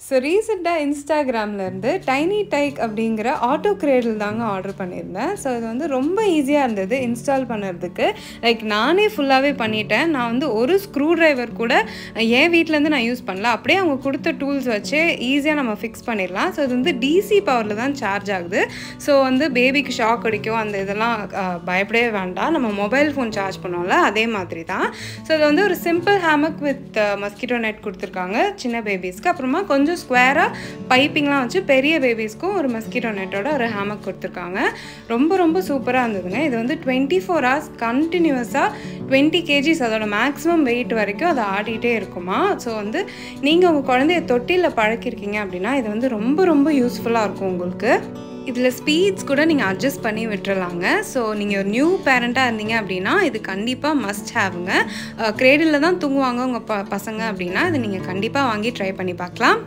so ரீசெண்டாக இன்ஸ்டாகிராம்லேருந்து tiny டைக் அப்படிங்கிற auto கிரேடில் தாங்க ஆர்டர் பண்ணியிருந்தேன் ஸோ இது வந்து ரொம்ப ஈஸியாக இருந்தது இன்ஸ்டால் பண்ணுறதுக்கு லைக் நானே ஃபுல்லாகவே பண்ணிட்டேன் நான் வந்து ஒரு ஸ்க்ரூ டிரைவர் கூட என் வீட்டிலேருந்து நான் யூஸ் பண்ணல அப்படியே அவங்க கொடுத்த டூல்ஸ் வச்சு ஈஸியாக நம்ம ஃபிக்ஸ் பண்ணிடலாம் ஸோ இது வந்து டிசி பவரில் தான் சார்ஜ் ஆகுது ஸோ வந்து பேபிக்கு ஷாக் அடிக்கும் அந்த இதெல்லாம் அஹ், பயப்படவே வேண்டாம் நம்ம மொபைல் ஃபோன் சார்ஜ் பண்ணோம்ல அதே மாதிரி தான் ஸோ இது வந்து ஒரு simple hammock with mosquito net கொடுத்துருக்காங்க சின்ன பேபிஸ்க்கு அப்புறமா கொஞ்சம் ஸ்கொயராக பைப்பிங்லாம் வச்சு பெரிய பேபிஸ்க்கும் ஒரு மஸ்கிட்டோ நெட்டோட ஒரு ஹேமக் கொடுத்துருக்காங்க ரொம்ப ரொம்ப சூப்பராக இருந்ததுங்க இது வந்து டுவெண்ட்டி ஃபோர் ஹவர்ஸ் கண்டினியூஸாக டுவெண்ட்டி கேஜிஸ் அதோட மேக்ஸிமம் வெயிட் வரைக்கும் அது ஆடிட்டே இருக்குமா ஸோ வந்து நீங்கள் உங்கள் குழந்தைய தொட்டிலில் பழக்கிருக்கீங்க அப்படின்னா இது வந்து ரொம்ப ரொம்ப யூஸ்ஃபுல்லாக இருக்கும் உங்களுக்கு இதில் ஸ்பீட்ஸ் கூட நீங்கள் அட்ஜஸ்ட் பண்ணி விட்டுறலாங்க ஸோ நீங்கள் ஒரு நியூ பேரண்ட்டாக இருந்தீங்க அப்படின்னா இது கண்டிப்பாக மஸ்ட் ஹேவுங்க கிரேடில் தான் தூங்குவாங்க உங்கள் ப பசங்க அப்படின்னா இது நீங்கள் கண்டிப்பாக வாங்கி ட்ரை பண்ணி பார்க்கலாம்